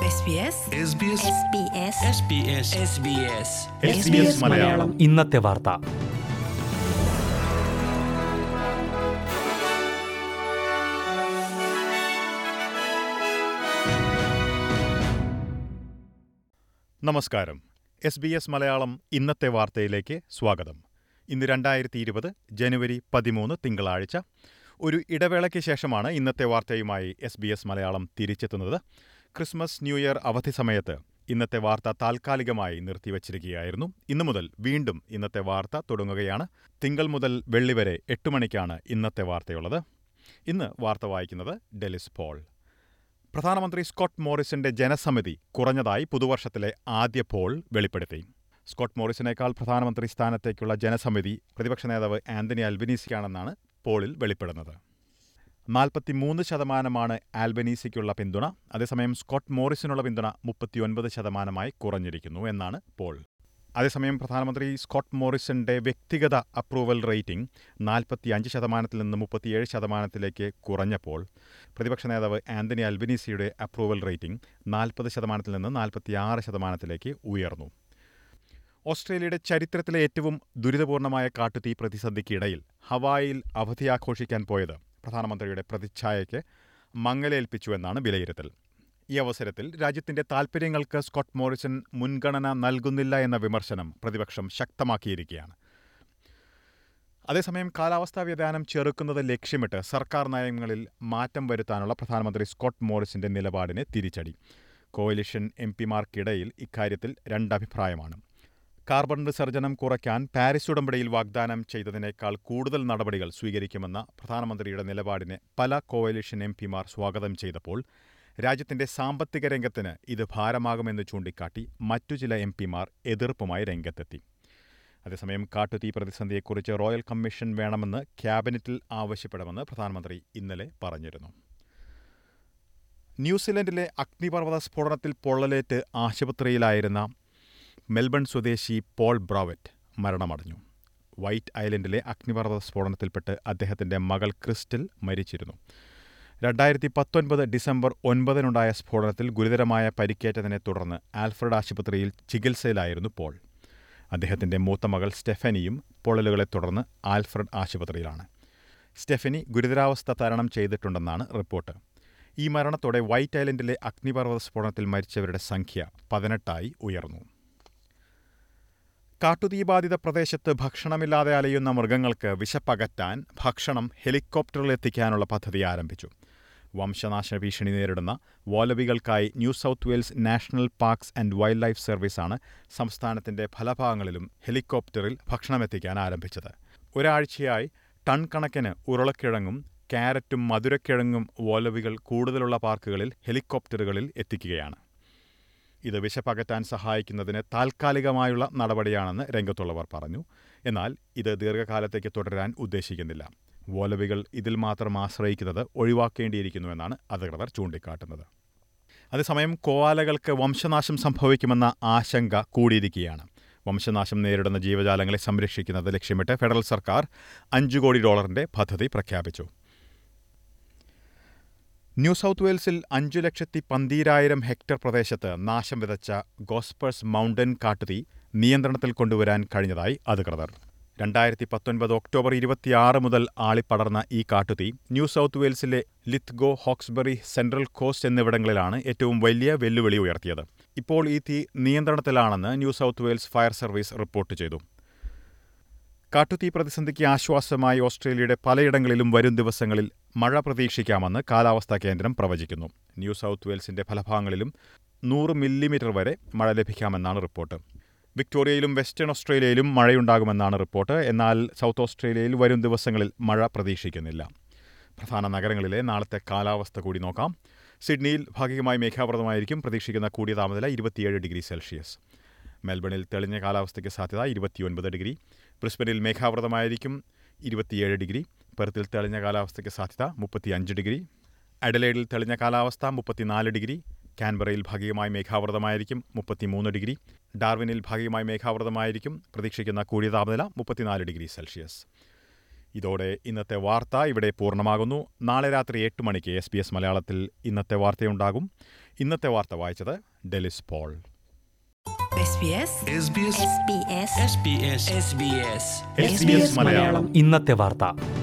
SBS SBS SBS SBS SBS Malayalam ഇന്നത്തെ വാർത്ത നമസ്കാരം എസ് ബി എസ് മലയാളം ഇന്നത്തെ വാർത്തയിലേക്ക് സ്വാഗതം ഇന്ന് രണ്ടായിരത്തി ഇരുപത് ജനുവരി പതിമൂന്ന് തിങ്കളാഴ്ച ഒരു ഇടവേളയ്ക്ക് ശേഷമാണ് ഇന്നത്തെ വാർത്തയുമായി എസ് ബി എസ് മലയാളം തിരിച്ചെത്തുന്നത് ക്രിസ്മസ് ന്യൂ ഇയർ അവധി സമയത്ത് ഇന്നത്തെ വാർത്ത താൽക്കാലികമായി നിർത്തിവച്ചിരിക്കുകയായിരുന്നു ഇന്നു മുതൽ വീണ്ടും ഇന്നത്തെ വാർത്ത തുടങ്ങുകയാണ് തിങ്കൾ മുതൽ വെള്ളി വരെ എട്ട് മണിക്കാണ് ഇന്നത്തെ വാർത്തയുള്ളത് ഇന്ന് വാർത്ത വായിക്കുന്നത് ഡെലിസ് പോൾ പ്രധാനമന്ത്രി സ്കോട്ട് മോറിസന്റെ ജനസമിതി കുറഞ്ഞതായി പുതുവർഷത്തിലെ ആദ്യ പോൾ വെളിപ്പെടുത്തി സ്കോട്ട് മോറിസിനേക്കാൾ പ്രധാനമന്ത്രി സ്ഥാനത്തേക്കുള്ള ജനസമിതി പ്രതിപക്ഷ നേതാവ് ആന്റണി അൽബനീസിയാണെന്നാണ് പോളിൽ വെളിപ്പെടുന്നത് നാൽപ്പത്തിമൂന്ന് ശതമാനമാണ് ആൽബനീസിക്കുള്ള പിന്തുണ അതേസമയം സ്കോട്ട് മോറിസിനുള്ള പിന്തുണ മുപ്പത്തിയൊൻപത് ശതമാനമായി കുറഞ്ഞിരിക്കുന്നു എന്നാണ് പോൾ അതേസമയം പ്രധാനമന്ത്രി സ്കോട്ട് മോറിസന്റെ വ്യക്തിഗത അപ്രൂവൽ റേറ്റിംഗ് നാൽപ്പത്തിയഞ്ച് ശതമാനത്തിൽ നിന്ന് മുപ്പത്തിയേഴ് ശതമാനത്തിലേക്ക് കുറഞ്ഞപ്പോൾ പ്രതിപക്ഷ നേതാവ് ആന്റണി അൽബനീസിയുടെ അപ്രൂവൽ റേറ്റിംഗ് നാൽപ്പത് ശതമാനത്തിൽ നിന്ന് നാൽപ്പത്തിയാറ് ശതമാനത്തിലേക്ക് ഉയർന്നു ഓസ്ട്രേലിയയുടെ ചരിത്രത്തിലെ ഏറ്റവും ദുരിതപൂർണമായ കാട്ടുതീ പ്രതിസന്ധിക്കിടയിൽ ഹവായിൽ അവധി ആഘോഷിക്കാൻ പോയത് പ്രധാനമന്ത്രിയുടെ പ്രതിച്ഛായയ്ക്ക് മങ്ങലേൽപ്പിച്ചുവെന്നാണ് വിലയിരുത്തൽ ഈ അവസരത്തിൽ രാജ്യത്തിന്റെ താൽപര്യങ്ങൾക്ക് സ്കോട്ട് മോറിസൺ മുൻഗണന നൽകുന്നില്ല എന്ന വിമർശനം പ്രതിപക്ഷം ശക്തമാക്കിയിരിക്കുകയാണ് അതേസമയം കാലാവസ്ഥാ വ്യതിയാനം ചെറുക്കുന്നത് ലക്ഷ്യമിട്ട് സർക്കാർ നയങ്ങളിൽ മാറ്റം വരുത്താനുള്ള പ്രധാനമന്ത്രി സ്കോട്ട് മോറിസിന്റെ നിലപാടിന് തിരിച്ചടി കോalition എം പിമാർക്കിടയിൽ ഇക്കാര്യത്തിൽ രണ്ടഭിപ്രായമാണ് കാർബൺ വിസർജനം കുറയ്ക്കാൻ പാരീസ് ഉടമ്പടിയിൽ വാഗ്ദാനം ചെയ്തതിനേക്കാൾ കൂടുതൽ നടപടികൾ സ്വീകരിക്കുമെന്ന പ്രധാനമന്ത്രിയുടെ നിലപാടിനെ പല കോalition എം പിമാർ സ്വാഗതം ചെയ്തപ്പോൾ രാജ്യത്തിന്റെ സാമ്പത്തിക രംഗത്തിന് ഇത് ഭാരമാകുമെന്ന് ചൂണ്ടിക്കാട്ടി മറ്റു ചില എം പിമാർ എതിർപ്പുമായി രംഗത്തെത്തി അതേസമയം കാട്ടുതീ പ്രതിസന്ധിയെക്കുറിച്ച് റോയൽ കമ്മീഷൻ വേണമെന്ന് ക്യാബിനറ്റിൽ ആവശ്യപ്പെടുമെന്ന് പ്രധാനമന്ത്രി ഇന്നലെ പറഞ്ഞിരുന്നു ന്യൂസിലൻഡിലെ അഗ്നിപർവ്വത സ്ഫോടനത്തിൽ പൊള്ളലേറ്റ് ആശുപത്രിയിലായിരുന്ന മെൽബൺ സ്വദേശി പോൾ ബ്രാവറ്റ് മരണമടഞ്ഞു വൈറ്റ് ഐലൻഡിലെ അഗ്നിപർവ്വത സ്ഫോടനത്തിൽപ്പെട്ട് അദ്ദേഹത്തിന്റെ മകൾ ക്രിസ്റ്റൽ മരിച്ചിരുന്നു രണ്ടായിരത്തി പത്തൊൻപത് ഡിസംബർ ഒൻപതിനുണ്ടായ സ്ഫോടനത്തിൽ ഗുരുതരമായ പരിക്കേറ്റതിനെ തുടർന്ന് ആൽഫ്രഡ് ആശുപത്രിയിൽ ചികിത്സയിലായിരുന്നു പോൾ അദ്ദേഹത്തിന്റെ മൂത്ത മകൾ സ്റ്റെഫനിയും പൊള്ളലുകളെ തുടർന്ന് ആൽഫ്രഡ് ആശുപത്രിയിലാണ് സ്റ്റെഫനി ഗുരുതരാവസ്ഥ തരണം ചെയ്തിട്ടുണ്ടെന്നാണ് റിപ്പോർട്ട് ഈ മരണത്തോടെ വൈറ്റ് ഐലൻഡിലെ അഗ്നിപർവ്വത സ്ഫോടനത്തിൽ മരിച്ചവരുടെ സംഖ്യ പതിനെട്ടായി ഉയർന്നു കാട്ടുതീബാധിത പ്രദേശത്ത് ഭക്ഷണമില്ലാതെ അലയുന്ന മൃഗങ്ങൾക്ക് വിശപ്പകറ്റാൻ ഭക്ഷണം ഹെലികോപ്റ്ററിൽ എത്തിക്കാനുള്ള പദ്ധതി ആരംഭിച്ചു വംശനാശ ഭീഷണി നേരിടുന്ന വോലബികൾക്കായി New South Wales National Parks and wildlife സർവീസാണ് സംസ്ഥാനത്തിന്റെ ഫലഭാഗങ്ങളിലും ഹെലികോപ്റ്ററിൽ ഭക്ഷണമെത്തിക്കാൻ ആരംഭിച്ചത് ഒരാഴ്ചയായി ടൺ കണക്കിന് ഉരുളക്കിഴങ്ങും ക്യാരറ്റും മധുരക്കിഴങ്ങും വോലബികൾ കൂടുതലുള്ള പാർക്കുകളിൽ ഹെലികോപ്റ്ററുകളിൽ എത്തിക്കുകയാണ് ഇത് വിശപ്പകറ്റാൻ സഹായിക്കുന്നതിന് താൽക്കാലികമായുള്ള നടപടിയാണെന്ന് രംഗത്തുള്ളവർ പറഞ്ഞു എന്നാൽ ഇത് ദീർഘകാലത്തേക്ക് തുടരാൻ ഉദ്ദേശിക്കുന്നില്ല വോലബികൾ ഇതിൽ മാത്രം ആശ്രയിക്കുന്നത് ഒഴിവാക്കേണ്ടിയിരിക്കുന്നുവെന്നാണ് അധികൃതർ ചൂണ്ടിക്കാട്ടുന്നത് അതേസമയം കോവാലകൾക്ക് വംശനാശം സംഭവിക്കുമെന്ന ആശങ്ക കൂടിയിരിക്കുകയാണ് വംശനാശം നേരിടുന്ന ജീവജാലങ്ങളെ സംരക്ഷിക്കുന്നത് ലക്ഷ്യമിട്ട് ഫെഡറൽ സർക്കാർ അഞ്ചു കോടി ഡോളറിന്റെ പദ്ധതി പ്രഖ്യാപിച്ചു ന്യൂ സൗത്ത് വെയിൽസിൽ അഞ്ചു ലക്ഷത്തി പന്തീരായിരം ഹെക്ടർ പ്രദേശത്ത് നാശം വിതച്ച ഗോസ്പേഴ്സ് മൗണ്ടൻ കാട്ടുതീ നിയന്ത്രണത്തിൽ കൊണ്ടുവരാൻ കഴിഞ്ഞതായി അധികൃതർ രണ്ടായിരത്തി പത്തൊൻപത് ഒക്ടോബർ ഇരുപത്തിയാറ് മുതൽ ആളിപ്പടർന്ന ഈ കാട്ടുതീ ന്യൂ സൗത്ത് വെയിൽസിലെ ലിത്ഗോ ഹോക്സ്ബറി സെൻട്രൽ കോസ്റ്റ് എന്നിവിടങ്ങളിലാണ് ഏറ്റവും വലിയ വെല്ലുവിളി ഉയർത്തിയത് ഇപ്പോൾ ഈ തീ നിയന്ത്രണത്തിലാണെന്ന് New South Wales fire service report ചെയ്തു കാട്ടുതീ പ്രതിസന്ധിക്ക് ആശ്വാസമായി ഓസ്ട്രേലിയയുടെ പലയിടങ്ങളിലും വരും ദിവസങ്ങളിൽ മഴ പ്രതീക്ഷിക്കാമെന്ന് കാലാവസ്ഥാ കേന്ദ്രം പ്രവചിക്കുന്നു ന്യൂ സൗത്ത് വെയിൽസിന്റെ ഫലഭാഗങ്ങളിലും നൂറ് മില്ലിമീറ്റർ വരെ മഴ ലഭിക്കാമെന്നാണ് റിപ്പോർട്ട് വിക്ടോറിയയിലും വെസ്റ്റേൺ ഓസ്ട്രേലിയയിലും മഴയുണ്ടാകുമെന്നാണ് റിപ്പോർട്ട് എന്നാൽ സൗത്ത് ഓസ്ട്രേലിയയിൽ വരും ദിവസങ്ങളിൽ മഴ പ്രതീക്ഷിക്കുന്നില്ല പ്രധാന നഗരങ്ങളിലെ നാളത്തെ കാലാവസ്ഥ കൂടി നോക്കാം സിഡ്നിയിൽ ഭാഗികമായി മേഘാവൃതമായിരിക്കും പ്രതീക്ഷിക്കുന്ന കൂടിയ താപനില ഇരുപത്തിയേഴ് ഡിഗ്രി സെൽഷ്യസ് മെൽബണിൽ തെളിഞ്ഞ കാലാവസ്ഥയ്ക്ക് സാധ്യത ഇരുപത്തിയൊൻപത് ഡിഗ്രി ബ്രിസ്ബനിൽ മേഘാവൃതമായിരിക്കും ഇരുപത്തിയേഴ് ഡിഗ്രി പെർത്തിൽ തെളിഞ്ഞ കാലാവസ്ഥയ്ക്ക് സാധ്യത മുപ്പത്തിയഞ്ച് ഡിഗ്രി അഡലേഡിൽ തെളിഞ്ഞ കാലാവസ്ഥ മുപ്പത്തിനാല് ഡിഗ്രി കാൻബറയിൽ ഭാഗികമായി മേഘാവൃതമായിരിക്കും മുപ്പത്തിമൂന്ന് ഡിഗ്രി ഡാർവിനിൽ ഭാഗികമായി മേഘാവൃതമായിരിക്കും പ്രതീക്ഷിക്കുന്ന കൂടിയ താപനില മുപ്പത്തിനാല് ഡിഗ്രി സെൽഷ്യസ് ഇതോടെ ഇന്നത്തെ വാർത്ത ഇവിടെ പൂർണ്ണമാകുന്നു നാളെ രാത്രി എട്ട് മണിക്ക് എസ് ബി എസ് മലയാളത്തിൽ ഇന്നത്തെ വാർത്തയുണ്ടാകും ഇന്നത്തെ വാർത്ത വായിച്ചത് Delis Paul SBS SBS SBS SBS SBS Malayalam ഇന്നത്തെ വാർത്ത